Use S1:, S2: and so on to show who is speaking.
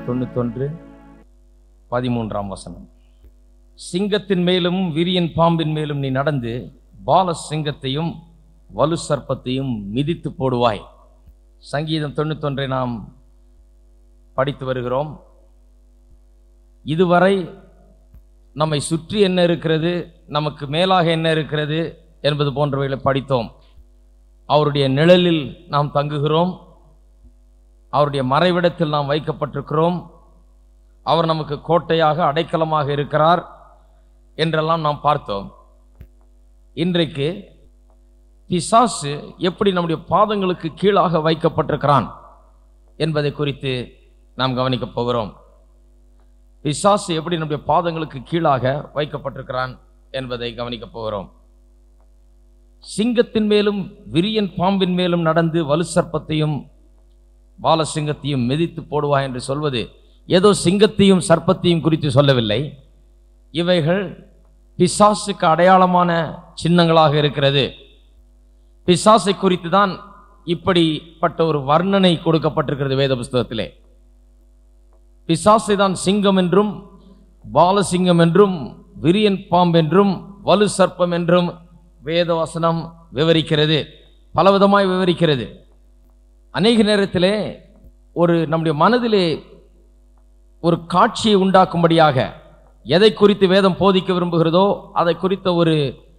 S1: தொண்ணூத்தொன்று பதிமூன்றாம் வசனம் சிங்கத்தின் மேலும் விரியன் பாம்பின் மேலும் நீ நடந்து பால சிங்கத்தையும் வலு சர்ப்பத்தையும் மிதித்து போடுவாய் சங்கீதம் தொண்ணூத்தொன்றை நாம் படித்து வருகிறோம் இதுவரை நம்மை சுற்றி என்ன இருக்கிறது நமக்கு மேலாக என்ன இருக்கிறது என்பது போன்றவைகளை படித்தோம் அவருடைய நிழலில் நாம் தங்குகிறோம் அவருடைய மறைவிடத்தில் நாம் வைக்கப்பட்டிருக்கிறோம் அவர் நமக்கு கோட்டையாக அடைக்கலமாக இருக்கிறார் என்றெல்லாம் நாம் பார்த்தோம் இன்றைக்கு பிசாசு எப்படி நம்முடைய பாதங்களுக்கு கீழாக வைக்கப்பட்டிருக்கிறான் என்பதை குறித்து நாம் கவனிக்கப் போகிறோம் பிசாசு எப்படி நம்முடைய பாதங்களுக்கு கீழாக வைக்கப்பட்டிருக்கிறான் என்பதை கவனிக்கப் போகிறோம் சிங்கத்தின் மேலும் விரியன் பாம்பின் மேலும் நடந்து வலு சர்ப்பத்தையும் பாலசிங்கத்தையும் மிதித்து போடுவாய் என்று சொல்வது ஏதோ சிங்கத்தையும் சர்ப்பத்தையும் குறித்து சொல்லவில்லை இவைகள் பிசாசுக்கு அடையாளமான சின்னங்களாக இருக்கிறது பிசாசை குறித்து தான் இப்படிப்பட்ட ஒரு வர்ணனை கொடுக்கப்பட்டிருக்கிறது வேத புஸ்தகத்திலே பிசாசை தான் சிங்கம் என்றும் பாலசிங்கம் என்றும் விரியன் பாம்பென்றும் வலு சர்ப்பம் என்றும் வேதவசனம் விவரிக்கிறது பலவிதமாய் விவரிக்கிறது அநேக நேரத்திலே ஒரு நம்முடைய மனதிலே ஒரு காட்சியை உண்டாக்கும்படியாக எதை குறித்து வேதம் போதிக்க விரும்புகிறதோ அதை குறித்த ஒரு